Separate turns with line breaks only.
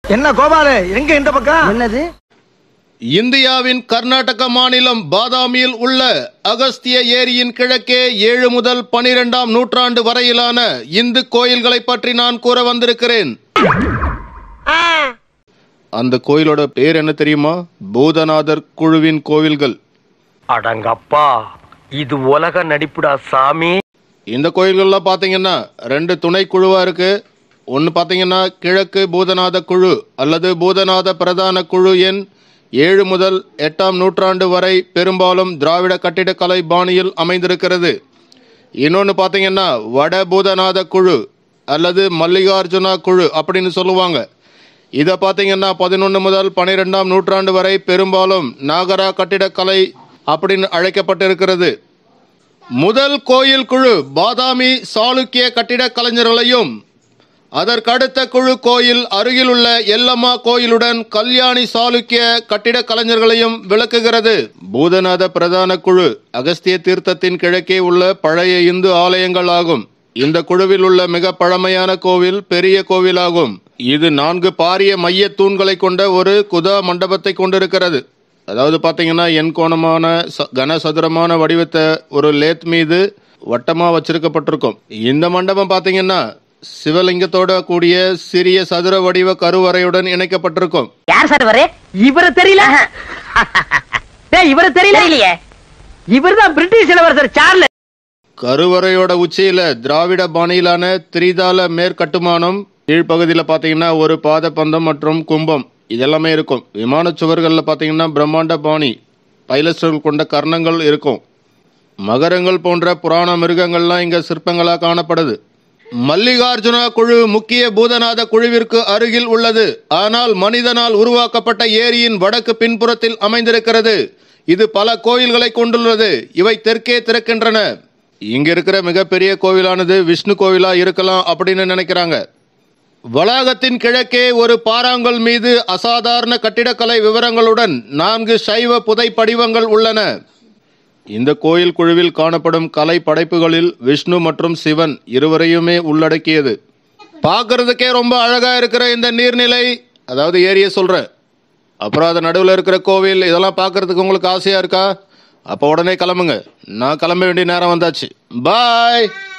என்ன கோபாலு எங்க இந்த பக்கம்
என்னது
இந்தியாவின் கர்நாடக மாநிலம் பாதாமியில் உள்ள அகஸ்திய ஏரியின் கிழக்கே ஏழு முதல் பனிரெண்டாம் நூற்றாண்டு வரையிலான இந்து கோயில்களை பற்றி நான் கூற வந்திருக்கிறேன் அந்த கோயிலோட பேர் என்ன தெரியுமா பூதநாதர் குழுவின் கோவில்கள்
அடங்கப்பா இது உலக நடிப்புடா சாமி
இந்த கோயில்கள்லாம் பார்த்தீங்கன்னா ரெண்டு துணை குழுவா இருக்கு ஒன்று பார்த்தீங்கன்னா கிழக்கு பூதநாத குழு அல்லது பூதநாத பிரதான குழு எண் ஏழு முதல் எட்டாம் நூற்றாண்டு வரை பெரும்பாலும் திராவிட கட்டிடக்கலை பாணியில் அமைந்திருக்கிறது இன்னொன்று பார்த்தீங்கன்னா வட பூதநாத குழு அல்லது மல்லிகார்ஜுனா குழு அப்படின்னு சொல்லுவாங்க இதை பார்த்தீங்கன்னா பதினொன்று முதல் பன்னிரெண்டாம் நூற்றாண்டு வரை பெரும்பாலும் நாகரா கட்டிடக்கலை அப்படின்னு அழைக்கப்பட்டிருக்கிறது முதல் கோயில் குழு பாதாமி சாளுக்கிய கட்டிடக் கலைஞர்களையும் அதற்கடுத்த குழு கோயில் அருகிலுள்ள எல்லம்மா கோயிலுடன் கல்யாணி சாளுக்கிய கட்டிடக் கலைஞர்களையும் விளக்குகிறது பூதநாத பிரதான குழு அகஸ்திய தீர்த்தத்தின் கிழக்கே உள்ள பழைய இந்து ஆலயங்கள் ஆகும் இந்த குழுவில் உள்ள மிக பழமையான கோவில் பெரிய கோவிலாகும் இது நான்கு பாரிய மைய தூண்களை கொண்ட ஒரு குதா மண்டபத்தை கொண்டிருக்கிறது அதாவது பார்த்தீங்கன்னா எண்கோணமான ச- கனசதுரமான வடிவத்தை ஒரு லேத் மீது வட்டமாக வச்சிருக்கப்பட்டிருக்கும் இந்த மண்டபம் பார்த்தீங்கன்னா சிவலிங்கத்தோட கூடிய சிறிய சதுர வடிவ கருவறையுடன் இணைக்கப்பட்டிருக்கும்
யார் சார் இவரு இவரு தெரியல டேய் இவரு தெரியல இல்லையே இவர்தான் பிரிட்டிஷ் இளவரசர் சார்லஸ்
கருவறையோட உச்சியில திராவிட பாணியிலான திரிதால மேற்கட்டுமானம் கீழ்ப்பகுதியில் பார்த்தீங்கன்னா ஒரு பாத பந்தம் மற்றும் கும்பம் இதெல்லாமே இருக்கும் விமான சுவர்களில் பார்த்தீங்கன்னா பிரம்மாண்ட பாணி பைலஸ்டர்கள் கொண்ட கர்ணங்கள் இருக்கும் மகரங்கள் போன்ற புராண மிருகங்கள்லாம் இங்க சிற்பங்களாக காணப்படுது மல்லிகார்ஜுனா குழு முக்கிய பூதநாத குழுவிற்கு அருகில் உள்ளது ஆனால் மனிதனால் உருவாக்கப்பட்ட ஏரியின் வடக்கு பின்புறத்தில் அமைந்திருக்கிறது இது பல கோயில்களை கொண்டுள்ளது இவை தெற்கே திறக்கின்றன இங்க இருக்கிற மிகப்பெரிய கோவிலானது விஷ்ணு கோவிலா இருக்கலாம் அப்படின்னு நினைக்கிறாங்க வளாகத்தின் கிழக்கே ஒரு பாறாங்கல் மீது அசாதாரண கட்டிடக்கலை விவரங்களுடன் நான்கு சைவ புதை படிவங்கள் உள்ளன இந்த கோயில் குழுவில் காணப்படும் கலை படைப்புகளில் விஷ்ணு மற்றும் சிவன் இருவரையுமே உள்ளடக்கியது பார்க்கறதுக்கே ரொம்ப அழகா இருக்கிற இந்த நீர்நிலை அதாவது ஏரியை சொல்றேன் அப்புறம் அது நடுவில் இருக்கிற கோவில் இதெல்லாம் பார்க்கறதுக்கு உங்களுக்கு ஆசையா இருக்கா அப்போ உடனே கிளம்புங்க நான் கிளம்ப வேண்டிய நேரம் வந்தாச்சு பாய்